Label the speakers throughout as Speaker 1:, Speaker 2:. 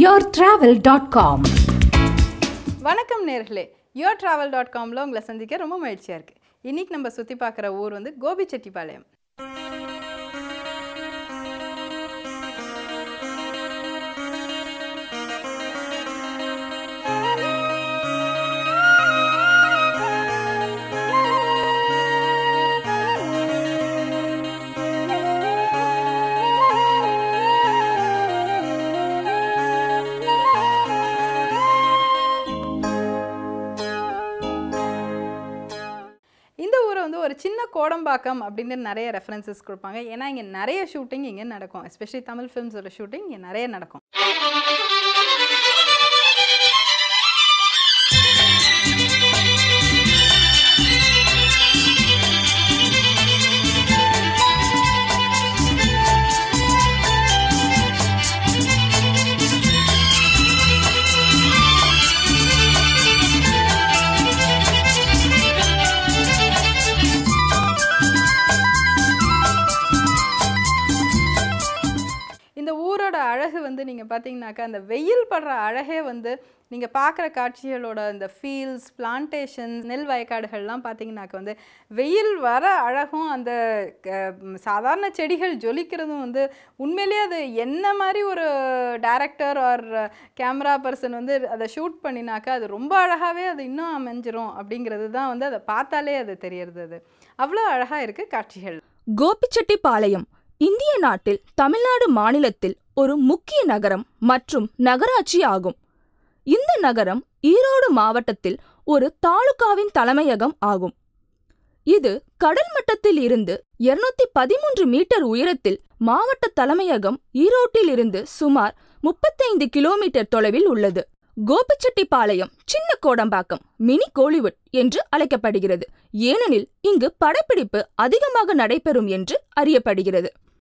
Speaker 1: yourtravel.com
Speaker 2: வணக்கம் நேர்களே your travel dot காமில் உங்களை சந்திக்க ரொம்ப மகிழ்ச்சியாக இருக்குது இன்றைக்கி நம்ம சுற்றி பார்க்குற ஊர் வந்து கோபிச்செட்டிப்பாளையம் இந்த ஊரை வந்து ஒரு சின்ன கோடம்பாக்கம் அப்படின்னு நிறைய ரெஃபரன்சஸ் கொடுப்பாங்க ஏன்னா இங்கே நிறைய ஷூட்டிங் இங்கே நடக்கும் எஸ்பெஷலி தமிழ் ஃபிலிம்ஸோட ஷூட்டிங் இங்கே நிறைய நடக்கும் இந்த ஊரோட அழகு வந்து நீங்கள் பார்த்தீங்கன்னாக்கா அந்த வெயில் படுற அழகே வந்து நீங்கள் பார்க்குற காட்சிகளோட இந்த ஃபீல்ட்ஸ் பிளான்டேஷன்ஸ் நெல் வயக்காடுகள்லாம் பார்த்தீங்கன்னாக்கா வந்து வெயில் வர அழகும் அந்த க- ம், சாதாரண செடிகள் ஜொலிக்கிறதும் வந்து உண்மையிலேயே அது என்ன மாதிரி ஒரு டேரக்டர் ஆர் கேமரா பர்சன் வந்து அதை ஷூட் பண்ணினாக்கா அது ரொம்ப அழகாகவே அது இன்னும் அமைஞ்சிரும் அப்படிங்கிறது தான் வந்து அதை பார்த்தாலே அது தெரியறது அது அவ்வளோ அழகாக இருக்குது காட்சிகள்
Speaker 3: கோபிச்செட்டிப்பாளையம் இந்திய நாட்டில் தமிழ்நாடு மாநிலத்தில் ஒரு முக்கிய நகரம் மற்றும் நகராட்சி ஆகும் இந்த நகரம் ஈரோடு மாவட்டத்தில் ஒரு தாலுகாவின் தலைமையகம் ஆகும் இது கடல் மட்டத்தில் இருந்து 213 பதிமூன்று மீட்டர் உயரத்தில் மாவட்ட தலைமையகம் ஈரோட்டில் இருந்து சுமார் 35 கிலோமீட்டர் தொலைவில் உள்ளது கோபிச்செட்டிப்பாளையம் சின்ன கோடம்பாக்கம் மினி கோலிவுட் என்று அழைக்கப்படுகிறது ஏனெனில் இங்கு படப்பிடிப்பு அதிகமாக நடைபெறும் என்று அறியப்படுகிறது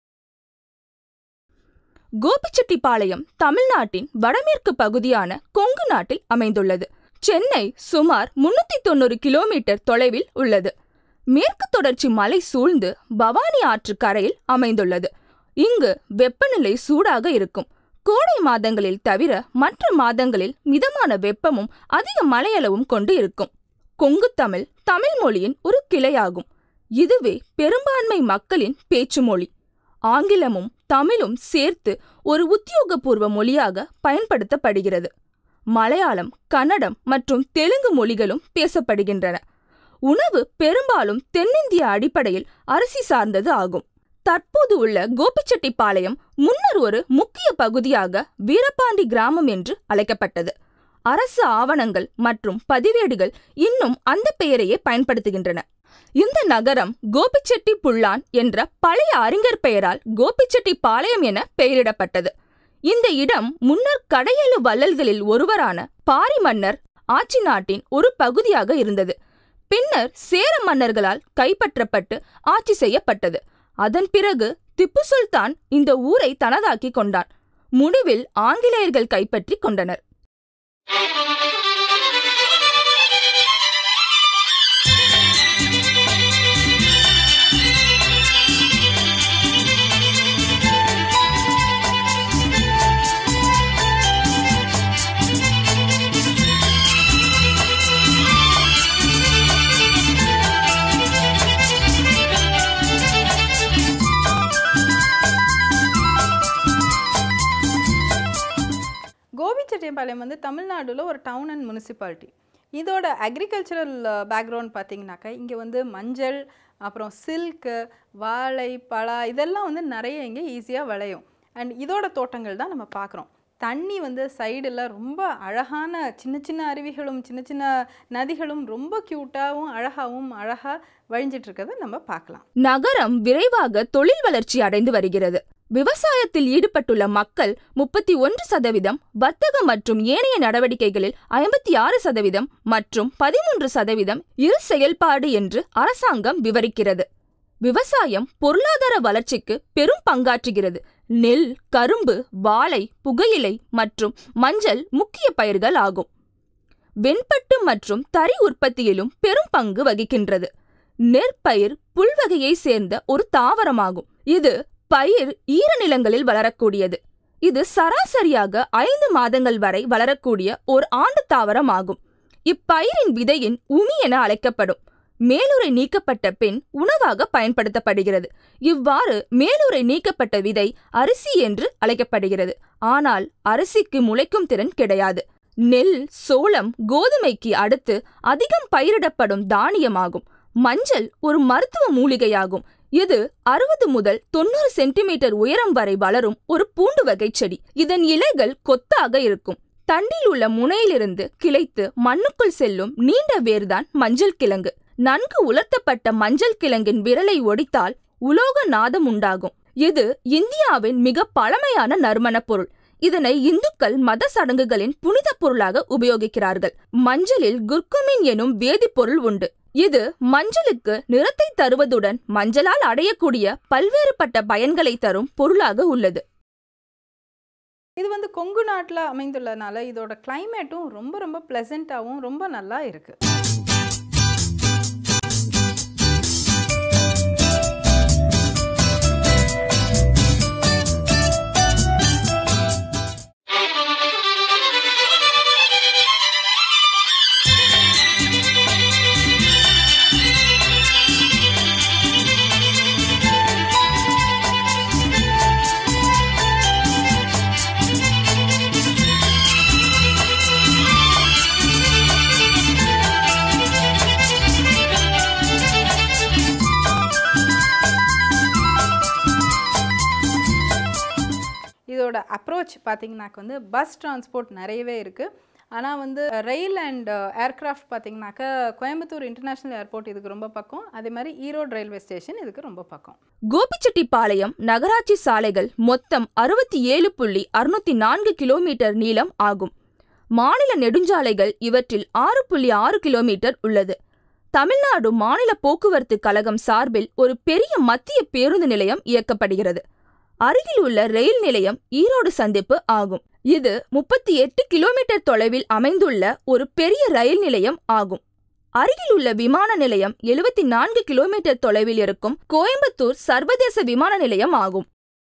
Speaker 3: கோபிச்செட்டிப்பாளையம் தமிழ்நாட்டின் வடமேற்கு பகுதியான கொங்கு நாட்டில் அமைந்துள்ளது சென்னை சுமார் முன்னூத்தி தொண்ணூறு கிலோமீட்டர் தொலைவில் உள்ளது மேற்கு தொடர்ச்சி மலை சூழ்ந்து பவானி ஆற்று கரையில் அமைந்துள்ளது இங்கு வெப்பநிலை சூடாக இருக்கும் கோடை மாதங்களில் தவிர மற்ற மாதங்களில் மிதமான வெப்பமும் அதிக மழையளவும் கொண்டு இருக்கும் கொங்கு தமிழ் தமிழ் மொழியின் ஒரு கிளையாகும் இதுவே பெரும்பான்மை மக்களின் பேச்சு மொழி ஆங்கிலமும் தமிழும் சேர்த்து ஒரு உத்தியோகபூர்வ மொழியாக பயன்படுத்தப்படுகிறது மலையாளம் கன்னடம் மற்றும் தெலுங்கு மொழிகளும் பேசப்படுகின்றன உணவு பெரும்பாலும் தென்னிந்திய அடிப்படையில் அரிசி சார்ந்தது ஆகும் தற்போது உள்ள கோபிச்செட்டிப்பாளையம் முன்னர் ஒரு முக்கிய பகுதியாக வீரபாண்டி கிராமம் என்று அழைக்கப்பட்டது அரசு ஆவணங்கள் மற்றும் பதிவேடுகள் இன்னும் அந்த பெயரையே பயன்படுத்துகின்றன இந்த நகரம் கோபிச்செட்டி புல்லான் என்ற பழைய அறிஞர் பெயரால் கோபிச்செட்டி பாளையம் என பெயரிடப்பட்டது இந்த இடம் முன்னர் கடையெழு வள்ளல்களில் ஒருவரான பாரி மன்னர் ஆட்சி நாட்டின் ஒரு பகுதியாக இருந்தது பின்னர் சேர மன்னர்களால் கைப்பற்றப்பட்டு ஆட்சி செய்யப்பட்டது அதன் பிறகு திப்பு சுல்தான் இந்த ஊரை தனதாக்கிக் கொண்டான் முடிவில் ஆங்கிலேயர்கள் கைப்பற்றி கொண்டனர்
Speaker 2: கோபிச்செட்டிப்பாளையம் வந்து தமிழ்நாடுல ஒரு டவுன் அண்ட் முனிசிபாலிட்டி இதோட அக்ரிகல்ச்சரல் பேக்ரவுண்ட் பார்த்தீங்கன்னாக்கா இங்கே வந்து மஞ்சள் அப்புறம் சில்க்கு வாழை பலா இதெல்லாம் வந்து நிறைய இங்கே ஈஸியாக விளையும் அண்ட் இதோட தோட்டங்கள் தான் நம்ம பார்க்குறோம் தண்ணி வந்து சைடில் ரொம்ப அழகான சின்ன சின்ன அருவிகளும் சின்ன சின்ன நதிகளும் ரொம்ப க்யூட்டாகவும் அழகாகவும் அழகாக வழிஞ்சிட்டு இருக்கிறத நம்ம பார்க்கலாம்
Speaker 3: நகரம் விரைவாக தொழில் வளர்ச்சி அடைந்து வருகிறது விவசாயத்தில் ஈடுபட்டுள்ள மக்கள் முப்பத்தி ஒன்று சதவீதம் வர்த்தக மற்றும் ஏனைய நடவடிக்கைகளில் ஐம்பத்தி ஆறு சதவீதம் மற்றும் பதிமூன்று சதவீதம் இரு செயல்பாடு என்று அரசாங்கம் விவரிக்கிறது விவசாயம் பொருளாதார வளர்ச்சிக்கு பெரும் பங்காற்றுகிறது நெல் கரும்பு வாழை புகையிலை மற்றும் மஞ்சள் முக்கிய பயிர்கள் ஆகும் வெண்பட்டு மற்றும் தறி உற்பத்தியிலும் பெரும் பங்கு வகிக்கின்றது நெற்பயிர் புல்வகையை சேர்ந்த ஒரு தாவரமாகும் இது பயிர் ஈரநிலங்களில் வளரக்கூடியது இது சராசரியாக ஐந்து மாதங்கள் வரை வளரக்கூடிய ஒரு ஆண்டு தாவரம் ஆகும் இப்பயிரின் விதையின் உமி என அழைக்கப்படும் மேலுரை நீக்கப்பட்ட பின் உணவாக பயன்படுத்தப்படுகிறது இவ்வாறு மேலுரை நீக்கப்பட்ட விதை அரிசி என்று அழைக்கப்படுகிறது ஆனால் அரிசிக்கு முளைக்கும் திறன் கிடையாது நெல் சோளம் கோதுமைக்கு அடுத்து அதிகம் பயிரிடப்படும் தானியமாகும் மஞ்சள் ஒரு மருத்துவ மூலிகையாகும் இது அறுபது முதல் தொண்ணூறு சென்டிமீட்டர் உயரம் வரை வளரும் ஒரு பூண்டு வகை செடி இதன் இலைகள் கொத்தாக இருக்கும் தண்டில் உள்ள முனையிலிருந்து கிளைத்து மண்ணுக்குள் செல்லும் நீண்ட வேர்தான் மஞ்சள் கிழங்கு நன்கு உலர்த்தப்பட்ட மஞ்சள் கிழங்கின் விரலை ஒடித்தால் உலோக நாதம் உண்டாகும் இது இந்தியாவின் மிக பழமையான நறுமணப் பொருள் இதனை இந்துக்கள் மத சடங்குகளின் புனித பொருளாக உபயோகிக்கிறார்கள் மஞ்சளில் குர்குமின் எனும் வேதிப்பொருள் உண்டு இது மஞ்சளுக்கு நிறத்தை தருவதுடன் மஞ்சளால் அடையக்கூடிய பல்வேறுபட்ட பயன்களை தரும் பொருளாக உள்ளது
Speaker 2: இது வந்து கொங்கு நாட்டில் அமைந்துள்ளனால இதோட கிளைமேட்டும் ரொம்ப ரொம்ப ப்ளசண்ட்டாகவும் ரொம்ப நல்லா இருக்குது இதோட அப்ரோச் பார்த்தீங்கன்னாக்க வந்து பஸ் டிரான்ஸ்போர்ட் நிறையவே இருக்குது ஆனால் வந்து ரயில் அண்ட் ஏர்க்ராஃப்ட் பார்த்தீங்கன்னாக்கா கோயம்புத்தூர் இன்டர்நேஷ்னல் ஏர்போர்ட் இதுக்கு ரொம்ப பக்கம் அதே மாதிரி ஈரோடு ரயில்வே ஸ்டேஷன் இதுக்கு ரொம்ப பக்கம்
Speaker 3: கோபிச்செட்டிப்பாளையம் நகராட்சி சாலைகள் மொத்தம் அறுபத்தி ஏழு புள்ளி அறுநூத்தி நான்கு கிலோமீட்டர் நீளம் ஆகும் மாநில நெடுஞ்சாலைகள் இவற்றில் ஆறு புள்ளி ஆறு கிலோமீட்டர் உள்ளது தமிழ்நாடு மாநில போக்குவரத்து கழகம் சார்பில் ஒரு பெரிய மத்திய பேருந்து நிலையம் இயக்கப்படுகிறது அருகில் உள்ள ரயில் நிலையம் ஈரோடு சந்திப்பு ஆகும் இது முப்பத்தி எட்டு கிலோமீட்டர் தொலைவில் அமைந்துள்ள ஒரு பெரிய ரயில் நிலையம் ஆகும் அருகில் உள்ள விமான நிலையம் எழுபத்தி நான்கு கிலோமீட்டர் தொலைவில் இருக்கும் கோயம்புத்தூர் சர்வதேச விமான நிலையம் ஆகும்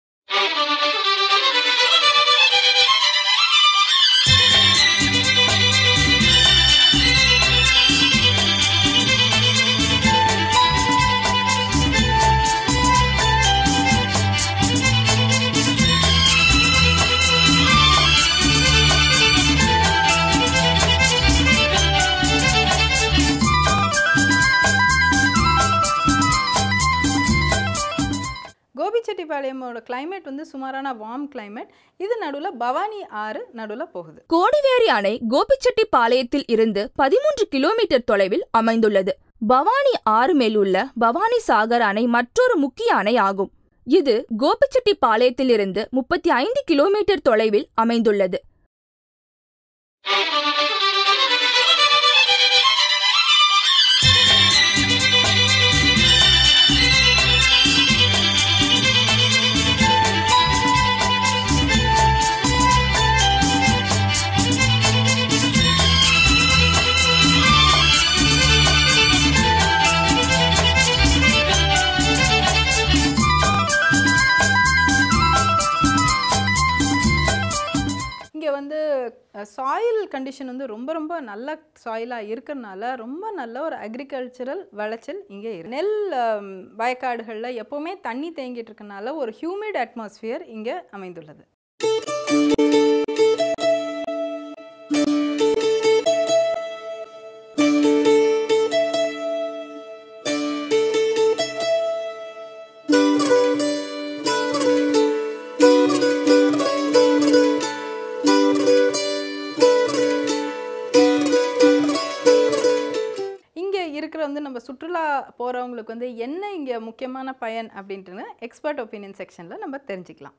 Speaker 2: கோபிச்செட்டிப்பாளையமோட climate வந்து சுமாரான வார்ம் climate இது நடுவில் பவானி ஆறு நடுவில் போகுது
Speaker 3: கோடிவேரி அணை கோபிச்செட்டிப்பாளையத்தில் இருந்து பதிமூன்று கிலோமீட்டர் தொலைவில் அமைந்துள்ளது பவானி ஆறு மேல் உள்ள பவானி சாகர் அணை மற்றொரு முக்கிய அணை ஆகும் இது கோபிச்செட்டிப்பாளையத்திலிருந்து முப்பத்தி ஐந்து கிலோமீட்டர் தொலைவில் அமைந்துள்ளது
Speaker 2: இங்கே வந்து சாயில் கண்டிஷன் வந்து ரொம்ப ரொம்ப நல்ல சாயிலாக இருக்கிறனால ரொம்ப நல்ல ஒரு அக்ரிகல்ச்சரல் விளைச்சல் இங்கே இருக்கு நெல் ஆம், வயக்காடுகளில் எப்போவுமே தண்ணி தேங்கிட்டு இருக்கனால ஒரு ஹியூமிட் அட்மாஸ்பியர் இங்கே அமைந்துள்ளது இங்கே இருக்கிற வந்து நம்ம சுற்றுலா போகிறவங்களுக்கு வந்து என்ன இங்கே முக்கியமான பயன் அப்படின்ட்டு எக்ஸ்பர்ட் ஒப்பீனியன் செக்ஷனில் நம்ம தெரிஞ்சுக்கலாம்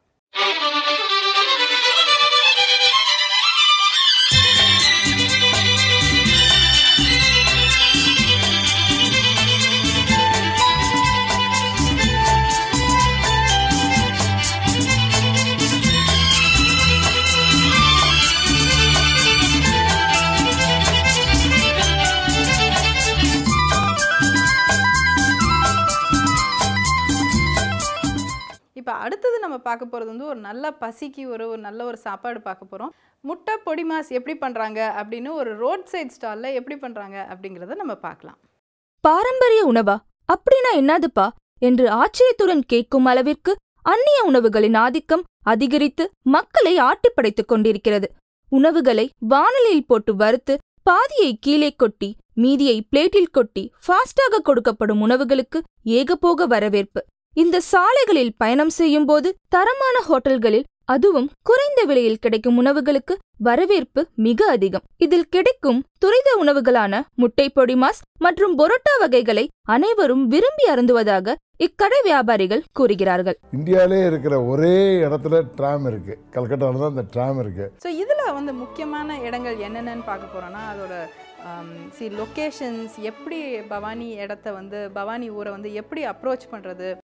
Speaker 2: இப்போ அடுத்தது நம்ம பார்க்க போகிறது வந்து ஒரு நல்ல பசிக்கு ஒரு ஒரு நல்ல ஒரு சாப்பாடு பார்க்க போகிறோம் முட்டை பொடி மாஸ் எப்படி பண்ணுறாங்க அப்படின்னு ஒரு ரோட் சைட் ஸ்டாலில் எப்படி பண்ணுறாங்க அப்படிங்கிறத நம்ம பார்க்கலாம்
Speaker 3: பாரம்பரிய உணவா அப்படின்னா என்னதுப்பா என்று ஆச்சரியத்துடன் கேட்கும் அளவிற்கு அந்நிய உணவுகளின் ஆதிக்கம் அதிகரித்து மக்களை ஆட்டிப்படைத்துக் கொண்டிருக்கிறது உணவுகளை வானலில் போட்டு வறுத்து பாதியை கீழே கொட்டி மீதியை பிளேட்டில் கொட்டி ஃபாஸ்டாக கொடுக்கப்படும் உணவுகளுக்கு ஏகபோக வரவேற்பு இந்த சாலைகளில் பயணம் செய்யும்போது தரமான ஹோட்டல்களில் அதுவும் குறைந்த விலையில் கிடைக்கும் உணவுகளுக்கு வரவேற்பு மிக அதிகம் இதில் கிடைக்கும் துரித உணவுகளான முட்டை பொடிமாஸ் மற்றும் பொரோட்டா வகைகளை அனைவரும் விரும்பி அருந்துவதாக இக்கடை வியாபாரிகள் கூறுகிறார்கள்
Speaker 1: இந்தியாவிலே இருக்கிற ஒரே இடத்துல ட்ராம் இருக்கு கல்கட்டாவில் தான் இந்த ட்ராம் இருக்கு
Speaker 2: ஸோ இதில் வந்து முக்கியமான இடங்கள் என்னென்னு பார்க்க போகிறோன்னா அதோட சி லொக்கேஷன்ஸ் எப்படி பவானி இடத்த வந்து பவானி ஊரை வந்து எப்படி அப்ரோச் பண்ணுறது